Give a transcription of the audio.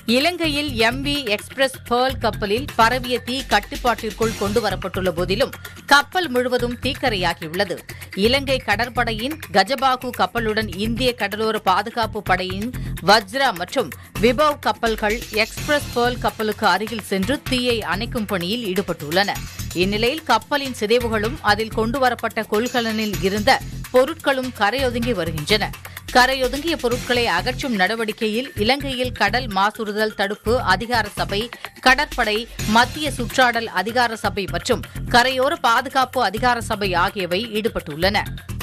இலங்கையில் MV express pearl கப்பலில் பரவிய தீ கட்டுப்பாட்டிற்குள் கொண்டுவரப்பட்டுள்ள போதிலும் கப்பல் முழுவதும் தீக்கரையாகியுள்ளது இலங்கை கடற்படையின் கஜபாகு கப்பலுடன் இந்திய கடலோர பாதுகாப்பு படையின் வஜ்ரா மற்றும் விபவ் கப்பல்கள் எக்ஸ்பிரஸ் பேர்ல் கப்பலுக்கு அருகில் சென்று தீயை அணைக்கும் பணியில் ஈடுபட்டுள்ளன இந்நிலையில் கப்பலின் சிதைவுகளும் அதில் கொண்டுவரப்பட்ட கொள்கலனில் இருந்த பொருட்களும் கரையொதுங்கி வருகின்றன கரையொதுங்கிய பொருட்களை அகற்றும் நடவடிக்கையில் இலங்கையில் கடல் மாசுறுதல் தடுப்பு அதிகார சபை கடற்படை மத்திய சுற்றாடல் அதிகார சபை மற்றும் கரையோர பாதுகாப்பு அதிகார சபை ஆகியவை ஈடுபட்டுள்ளன